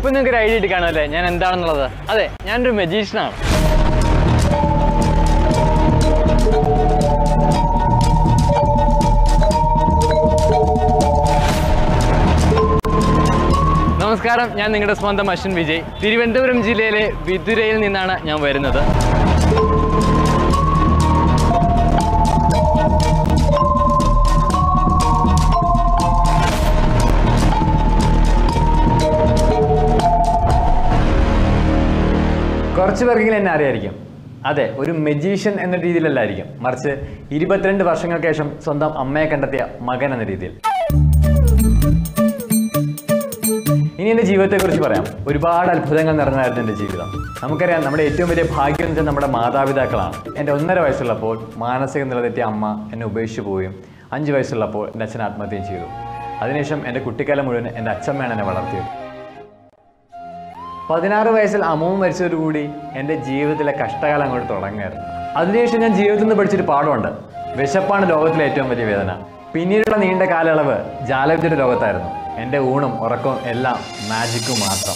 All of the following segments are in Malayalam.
ഇപ്പൊ നിങ്ങൾക്ക് ഒരു ഐഡിയ കിട്ടി കാണുമല്ലേ ഞാൻ എന്താണെന്നുള്ളത് അതെ ഞാനൊരു മജീഷ്യനാണ് നമസ്കാരം ഞാൻ നിങ്ങളുടെ സ്വന്തം അശ്വിൻ വിജയ് തിരുവനന്തപുരം ജില്ലയിലെ വിതുരയിൽ നിന്നാണ് ഞാൻ വരുന്നത് കുറച്ച് പേർക്കെങ്കിലും എന്നെ അറിയായിരിക്കും അതെ ഒരു മെജീഷ്യൻ എന്ന രീതിയിലല്ലായിരിക്കും മറിച്ച് ഇരുപത്തിരണ്ട് വർഷങ്ങൾക്ക് ശേഷം സ്വന്തം അമ്മയെ കണ്ടെത്തിയ മകൻ എന്ന രീതിയിൽ ഇനി എൻ്റെ ജീവിതത്തെക്കുറിച്ച് പറയാം ഒരുപാട് അത്ഭുതങ്ങൾ നിറഞ്ഞായിരുന്നു എൻ്റെ ജീവിതം നമുക്കറിയാം നമ്മുടെ ഏറ്റവും വലിയ ഭാഗ്യം എന്ന് വെച്ചാൽ നമ്മുടെ മാതാപിതാക്കളാണ് എൻ്റെ ഒന്നര വയസ്സുള്ളപ്പോൾ മാനസിക നിലതെറ്റിയ അമ്മ എന്നെ ഉപേക്ഷിച്ച് പോവുകയും അഞ്ച് വയസ്സുള്ളപ്പോൾ എൻ്റെ അച്ഛൻ ആത്മഹത്യം ചെയ്തു അതിനുശേഷം എൻ്റെ കുട്ടിക്കാലം മുഴുവൻ എൻ്റെ അച്ഛമ്മയാണ് എന്നെ വളർത്തിയത് പതിനാറ് വയസ്സിൽ അമ്മവും മരിച്ചതോടുകൂടി എൻ്റെ ജീവിതത്തിലെ കഷ്ടകാലം അങ്ങോട്ട് തുടങ്ങുകയായിരുന്നു അതിനുശേഷം ഞാൻ ജീവിതത്തിൽ നിന്ന് പഠിച്ചൊരു പാഠമുണ്ട് വിശപ്പാണ് ലോകത്തിലെ ഏറ്റവും വലിയ വേദന പിന്നീടുള്ള നീണ്ട കാലയളവ് ജാലവിദ്യയുടെ ലോകത്തായിരുന്നു എൻ്റെ ഊണും ഉറക്കവും എല്ലാം മാജിക്കും മാത്രം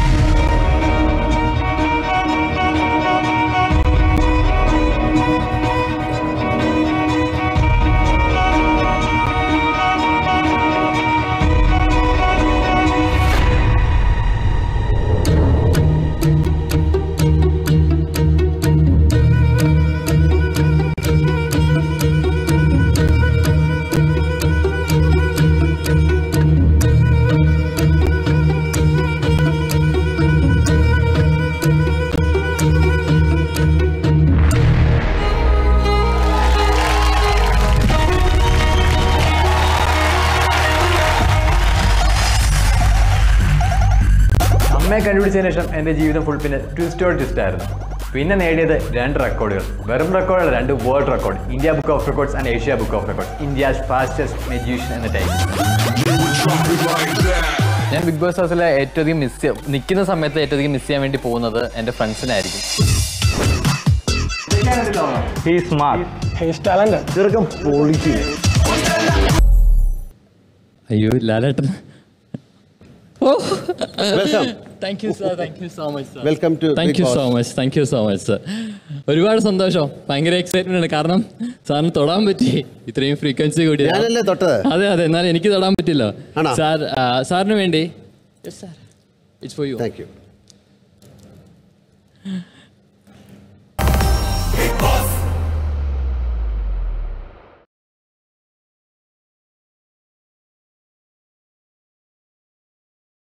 അമ്മയെ കണ്ടുപിടിച്ചതിന് ശേഷം എൻ്റെ ജീവിതം ഫുൾ പിന്നെ ട്വിസ്റ്റോട് ട്വിസ്റ്റ് ആയിരുന്നു പിന്നെ നേടിയത് രണ്ട് റെക്കോർഡുകൾ വെറും റെക്കോർഡല്ല രണ്ട് world record India book of records and Asia book of records India's fastest magician എന്ന ടൈം ഞാൻ ബിഗ് ബോസ് ഹൗസിലെ ഏറ്റവും അധികം മിസ് ചെയ്യാം നിൽക്കുന്ന സമയത്ത് ഏറ്റവും അധികം മിസ് ചെയ്യാൻ വേണ്ടി പോകുന്നത് എൻ്റെ ഫ്രണ്ട്സിനായിരിക്കും ചെറുക്കം പൊളിച്ചു അയ്യോ ലാലേട്ടൻ ഓ welcome thank you sir thank you so much sir welcome to thank you so much thank you so much sir ഒരുപാട് സന്തോഷം ഭയങ്കര എക്സൈറ്റ്മെന്റ് ആണ് കാരണം സാറിന് തൊടാൻ പറ്റി ഇത്രയും ഫ്രീക്വൻസി കൂടി ഞാനല്ലേ തൊട്ടത് അതെ അതെ എന്നാലും എനിക്ക് തൊടാൻ പറ്റില്ല ആണോ? സാർ ആ, സാറിന് വേണ്ടി it's for you thank U